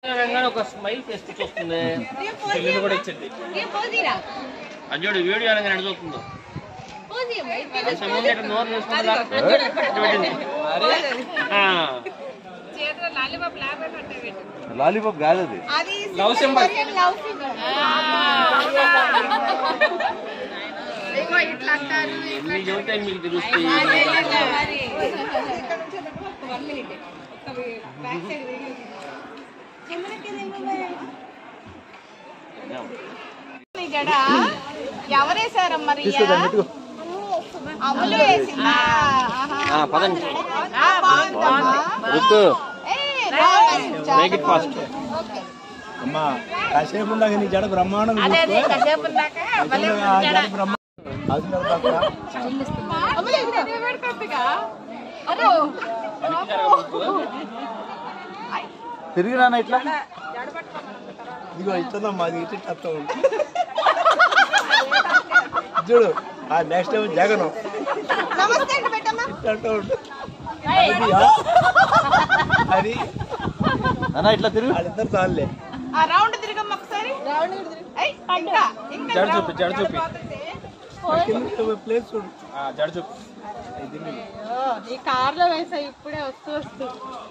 తెలంగాణ ఒక smile face వస్తుంది పిల్లలు కూడా ఇచ్చింది అజ్జోడు వీడియో అనగానే అడుగుతుందో కొంచెం ముందు ఇట్లా నోరు చూసుకుందా పెట్టింది ఆ. లాలీపాప్ కాదు అది లవ్ సింబల్ ఎన్ని చెబితే మీకు తెలుస్తాయి జడ ఎవరేసారు మరి అమలు వేసిందా ఆహా. ఆ, పదండి ఆ, బాగుందమ్మా. రుక్కు ఏయ్, బాగుంది. Make it fast okay. అమ్మా కాసేపు ఉందాక నీ జడ బ్రహ్మాండం అదే అదే కాసేపు ఉన్నాక భలే ఉంది జడ. అమలు ఇది ఎక్కడ పెడుతుందిగా? అదో. తిరిగి రానా ఇట్లా ఇదిగో ఇస్తుందమ్మా అది ఇటు అత్త చూడు ఆ నెక్స్ట్ టైం జగన్ నమస్తే అండి పెట్టమ్మా అంటూ ఉండు అది ఆ? అది అన్న ఇట్లా తిరుగు వాళ్ళిద్దరు చాలులే ఆ రౌండ్ తిరగమ్మ ఒకసారి రౌండ్ ఇంకా ఇంకా జడ రౌండ్. చూపి, జడ చూపి. పోతుంది. ప్లేస్ చూడు ఆ, జడ చూపు ఓ, ఈ కార్లో వేసా ఇప్పుడే వస్తూ వస్తూ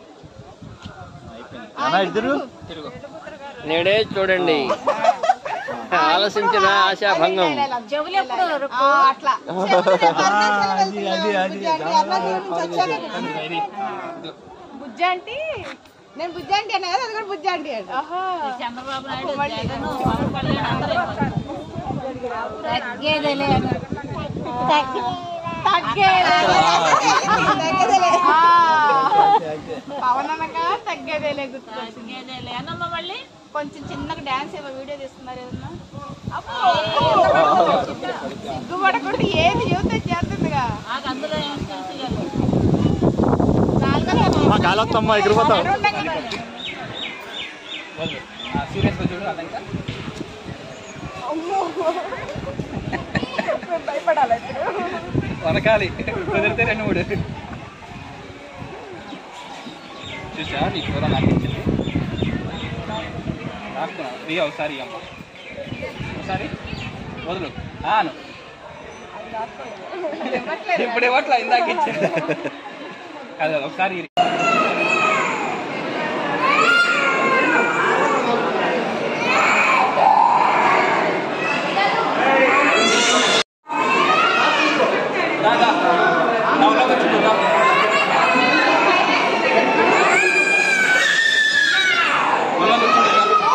అన్న ఇద్దరు తిరుగు నేడే చూడండి ఆలోచించిన ఆశాభంగం చెవులు ఎప్పుడు అట్లా అది అది అది బుజ్జి అంటే నేను బుజ్జి అంటే అన్నా కదా అది కూడా బుజ్జి అంటే అండి చంద్రబాబు తగ్గేదేలే ఆ. పవన్ అనక తగ్గేదేలే గుర్తుకొచ్చింది మళ్ళీ కొంచెం చిన్నగా డాన్స్ ఏమో వీడియో తీస్తున్నారు ఏదన్నా అబ్బో. సిగ్గుపడకూడదు ఏది చెబితే చేస్తుందిగా మా కాలొత్తమ్మా ఎగిరిపోతాం సీరియస్ గా చూడు అదంతా భయపడాలి వనకాలి కుదిరితే రెండు మూడు చూసా నీ కూర నాకు ఇచ్చింది రాసుకున్నా రీ ఒకసారి అమ్మ ఒకసారి వదులు ఆను ఇప్పుడు ఇవ్వట్లా ఇందాక ఇచ్చింది కాదు కాదు, ఒకసారి ఇరి. దా, దా. నా ఉన్నా వచ్చి చూద్దా. ఉన్నా వచ్చి చూద్దా.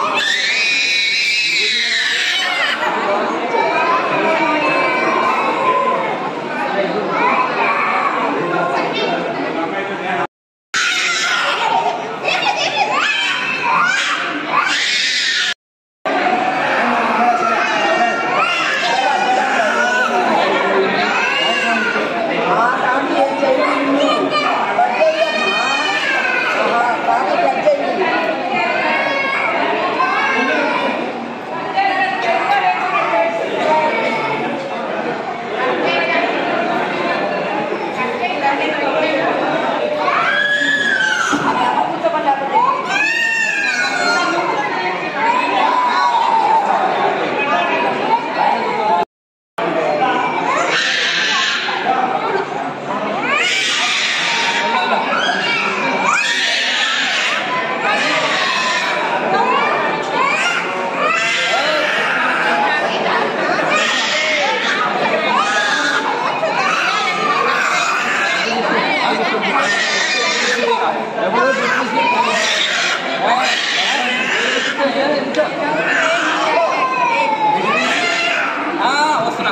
ఆ, వస్తున్నా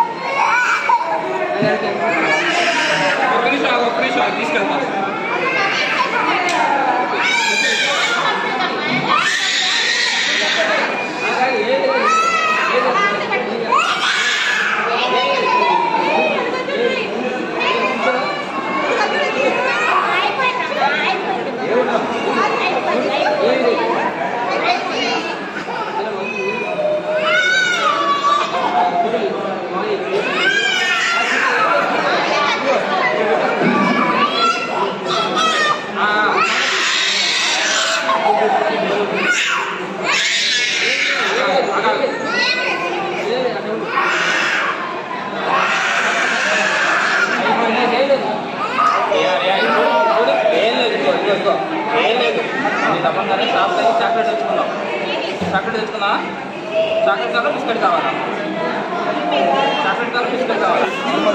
ఒక్క నిమిషం ఆగు, ఒక్క నిమిషం ఆగు, తీసుకెళ్తా ఆ సరే షాప్ దగ్గర చాక్లెట్ తెచ్చుకుందాం చాక్లెట్ తెచ్చుకుందా చాక్లెట్ కావాలా బిస్కెట్ కావాలా చాక్లెట్ కావాలా బిస్కెట్ కావాలా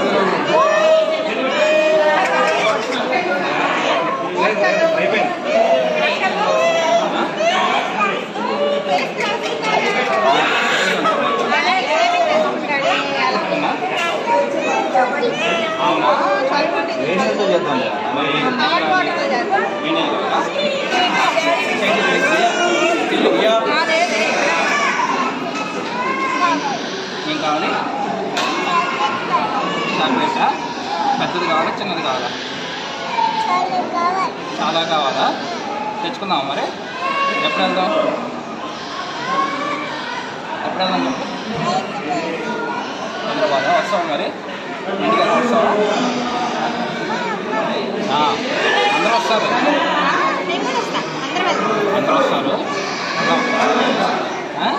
ఏంటంటే చేద్దాం ఏం కావాలి చాక్లెటా పెద్దది కావాలా చిన్నది కావాలా చాలా కావాలా తెచ్చుకుందామా మరి ఎప్పుడు వెళ్దాం ఎప్పుడు వెళ్దాం చెప్పు హైదరాబాద్ వస్తావా మరి ఇంటికి వెళ్ళి వస్తావా ఆ, అందరూ వస్తారు అందరూ వస్తారు వెళ్దాం. ఆ?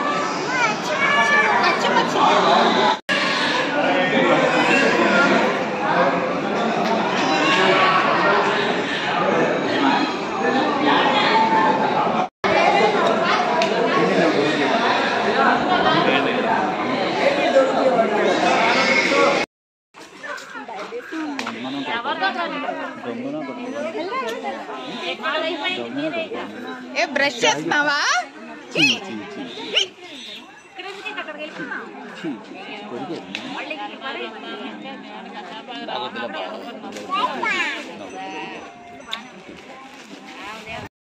ఏ బ్రష్ చేస్తున్నావా ఛీ!